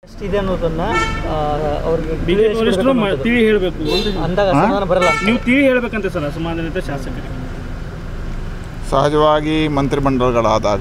ಎಷ್ಟಿದೆ ಅನ್ನೋದನ್ನ ಆ, ಅವ್ರಿಗೆ ಬಿಜೆಪಿ ವರಿಷ್ಠರು ಮ- ತಿಳಿ ಹೇಳಬೇಕು ಅಂತ ಅಂದಾಗ ಸಮಾಧಾನ ಬರಲ್ಲ ಅಂತ. ನೀವು ತಿಳಿ ಹೇಳ್ಬೇಕಂತೆ ಸರ್ ಅಸಮಾಧಾನಿತ ಶಾಸಕರಿಗೆ ಸಹಜವಾಗಿ ಮಂತ್ರಿಮಂಡಲಗಳಾದಾಗ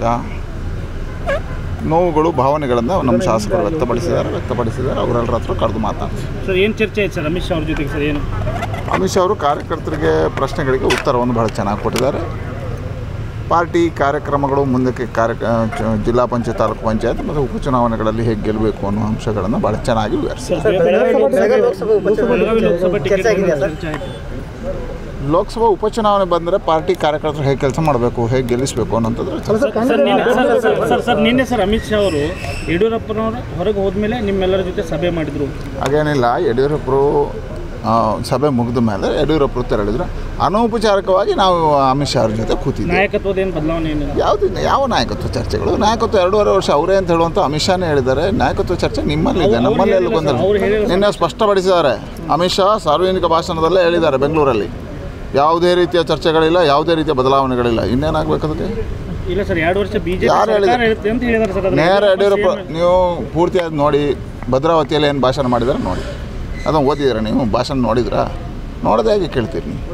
ನೋವುಗಳು ಭಾವನೆಗಳನ್ನು ನಮ್ಮ ಶಾಸಕರು ವ್ಯಕ್ತಪಡಿಸಿದ್ದಾರೆ ವ್ಯಕ್ತಪಡಿಸಿದ್ದಾರೆ ಅವರೆಲ್ಲರ ಹತ್ರ ಕರೆದು ಮಾತಾಡ್ತೀವಿ ಸರ್ ಏನು ಚರ್ಚೆ ಆಯ್ತು ಸರ್ ಅಮಿತ್ ಶಾ ಅವ್ರ ಜೊತೆಗೆ ಸರ್ ಏನು ಅಮಿತ್ ಶಾ ಅವರು ಕಾರ್ಯಕರ್ತರಿಗೆ ಪ್ರಶ್ನೆಗಳಿಗೆ ಉತ್ತರವನ್ನು ಬಹಳ ಚೆನ್ನಾಗಿ ಕೊಟ್ಟಿದ್ದಾರೆ ಪಾರ್ಟಿ ಕಾರ್ಯಕ್ರಮಗಳು ಮುಂದಕ್ಕೆ ಕಾರ್ಯ ಚ- ಜಿಲ್ಲಾ ಪಂಚಾಯತ್ ತಾಲೂಕು ಪಂಚಾಯತ್ ಮತ್ತು ಉಪಚುನಾವಣೆಗಳಲ್ಲಿ ಹೇಗೆ ಗೆಲ್ಲಬೇಕು ಅನ್ನೋ ಅಂಶಗಳನ್ನು ಬಹಳ ಚೆನ್ನಾಗಿ ವಿವರಿಸಿದ್ದಾರೆ ಬೆಳಗಾವಿ ಲೋಕಸಭೆ ಉಪಚುನಾವಣೆ ಬೆಳಗಾವಿ ಲೋಕಸಭಾ ಟಿಕೆಟ್ ಚರ್ಚೆ ಆಗಿದೆಯಾ ಸರ್? ಚರ್ಚೆ ಆಯ್ತು ಲೋಕಸಭಾ ಉಪಚುನಾವಣೆ ಬಂದರೆ ಪಾರ್ಟಿ ಕಾರ್ಯಕರ್ತರು ಹೇಗೆ ಕೆಲಸ ಮಾಡಬೇಕು ಹೇಗೆ ಗೆಲ್ಲಿಸಬೇಕು ಅನ್ನೋಂಥದ್ದು ಸರ್ ನಿನ್ನೆ ಸರ್ ಸರ್ ಸರ್ ಸರ್ ನಿನ್ನೆ ಸರ್ ಅಮಿತ್ ಶಾ ಅವರು ಯಡಿಯೂರಪ್ಪನವರು ಹೊರಗೆ ಹೋದ್ಮೇಲೆ ನಿಮ್ಮೆಲ್ಲರ ಜೊತೆ ಸಭೆ ಮಾಡಿದ್ರು ಹಾಗೇನಿಲ್ಲ ಯಡಿಯೂರಪ್ಪರು ಆ, ಸಭೆ ಮುಗಿದ ಮೇಲೆ ಯಡಿಯೂರಪ್ಪರು ತೆರಳಿದ್ರು ಅನೌಪಚಾರಿಕವಾಗಿ ನಾವು ಅಮಿತ್ ಶಾ ಅವ್ರ ಜೊತೆ ಕೂತಿದ್ವಿ ನಾಯಕತ್ವದ ಏನು ಬದಲಾವಣೆ ಏನಿಲ್ಲ ಯಾವುದು ಯಾವ ನಾಯಕತ್ವ ಚರ್ಚೆಗಳು ನಾಯಕತ್ವ ಎರಡೂವರೆ ವರ್ಷ ಅವರೇ ಅಂತ ಹೇಳುವಂಥ ಅಮಿತ್ ಶಾನೇ ಹೇಳಿದ್ದಾರೆ ನಾಯಕತ್ವ ಚರ್ಚೆ ನಿಮ್ಮಲ್ಲಿದೆ ನಮ್ಮಲ್ಲಿ ಎಲ್ಲಿ ಗೊಂದಲ ಅವ್ರು ಹೇಳಿಲ್ಲ ನಿನ್ನೆ ಸ್ಪಷ್ಟಪಡಿಸಿದ್ದಾರೆ ಅಮಿತ್ ಶಾ ಸಾರ್ವಜನಿಕ ಭಾಷಣದಲ್ಲೇ ಹೇಳಿದ್ದಾರೆ ಬೆಂಗಳೂರಲ್ಲಿ ಯಾವುದೇ ರೀತಿಯ ಚರ್ಚೆಗಳಿಲ್ಲ ಯಾವುದೇ ರೀತಿಯ ಬದಲಾವಣೆಗಳಿಲ್ಲ ಇನ್ನೇನಾಗಬೇಕು ಅದಕ್ಕೆ ಇಲ್ಲ ಸರ್ ಎರಡು ವರ್ಷ ಬಿಜೆಪಿ ಯಾರು ಹೇಳಿದ್ರು? ಸರ್ಕಾರ ಇರುತ್ತೆ ಅಂತ ಹೇಳಿದಾರೆ ಸರ್ ಅದ್ರ ನೇರ ಯಡಿಯೂರಪ್ಪ ಯಡಿಯೂರಪ್ಪ ನೀವು ಪೂರ್ತಿಯಾಗಿ ನೋಡಿ ಭದ್ರಾವತಿಯಲ್ಲಿ ಏನು ಭಾಷಣ ಮಾಡಿದ್ದಾರೆ ನೋಡಿ ಅದನ್ನು ಓದಿದ್ದೀರಾ ನೀವು ಭಾಷಣ ನೋಡಿದ್ರಾ ನೋಡದೆ ಹೇಗೆ ಕೇಳ್ತೀರಿ ನೀವು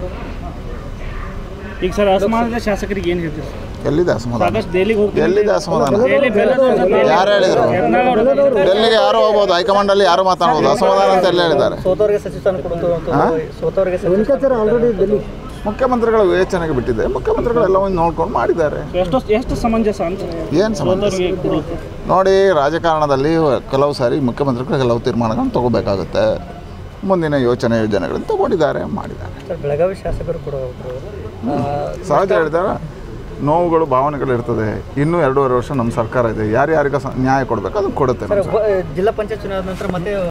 ಈಗ ಸರ್ ಅಸಮಾನದ ಶಾಸಕರಿಗೆ ಏನು ಹೇಳ್ತೀರಿ ಸರ್? ಎಲ್ಲಿದೆ ಅಸಮಾಧಾನ ಸಾಕಷ್ಟು ದೆಹಲಿಗೆ ಹೋಗ್ತೀವಿ ಎಲ್ಲಿದೆ ಅಸಮಾಧಾನ ದೆಹಲಿ ಬೆಲ್ಲ ಯಾರು ಹೇಳಿದ್ರು ಯತ್ನಾಳ್ ಅವರು ಹೇಳಿದ್ರು. ಡೆಲ್ಲಿಗೆ ಯಾರು ಹೋಗ್ಬೋದು ಹೈಕಮಾಂಡಲ್ಲಿ ಯಾರು ಮಾತಾಡ್ಬೋದು ಅಸಮಾಧಾನ ಅಂತ ಎಲ್ಲ ಹೇಳಿದ್ದಾರೆ ಸೋತವರಿಗೆ ಸಚಿವ ಸ್ಥಾನ ಕೊಡುತ್ತೆ ಅಂತ ಹಾ? ಸೋತವರಿಗೆ ಸಚಿವ ಸ್ಥಾನ ಆಲ್ರೆಡಿ ಡೆಲ್ಲಿ ಮುಖ್ಯಮಂತ್ರಿಗಳ ವಿವೇಚನೆಗೆ ಬಿಟ್ಟಿದೆ ಮುಖ್ಯಮಂತ್ರಿಗಳು ಎಲ್ಲವನ್ನು ನೋಡ್ಕೊಂಡು ಮಾಡಿದ್ದಾರೆ ಎಷ್ಟು ಎಷ್ಟು ಸಮಂಜಸ ಅಂತ ಏನು ಸಮಂಜಸ ಸೋತವ್ರಿಗೆ ಕೊಡೋದು. ನೋಡಿ ರಾಜಕಾರಣದಲ್ಲಿ ಕೆಲವು ಸಾರಿ ಮುಖ್ಯಮಂತ್ರಿಗಳು ಕೆಲವು ತೀರ್ಮಾನಗಳನ್ನು ತಗೋಬೇಕಾಗುತ್ತೆ ಮುಂದಿನ ಯೋಚನೆ ಯೋಜನೆಗಳನ್ನು ತಗೊಂಡಿದ್ದಾರೆ ಮಾಡಿದ್ದಾರೆ ಸರ್ ಬೆಳಗಾವಿ ಶಾಸಕರು ಕೂಡ ಒಬ್ರು, ಆ, ಸಹಜ ಹೇಳಿದಾಗ ನೋವುಗಳು ಭಾವನೆಗಳು ಇರ್ತದೆ ಇನ್ನೂ ಎರಡೂವರೆ ವರ್ಷ ನಮ್ಮ ಸರ್ಕಾರ ಇದೆ ಯಾರ್ಯಾರಿಗೆ ಸ- ನ್ಯಾಯ ಕೊಡಬೇಕು ಅದನ್ನು ಕೊಡುತ್ತೆ ಸರ್ ನಮ್ಮ ಸರ್ಕಾರ. ಉಪ- ಜಿಲ್ಲಾ ಪಂಚಾಯತ್ ಚುನಾವಣೆ ನಂತರ ಮತ್ತೆ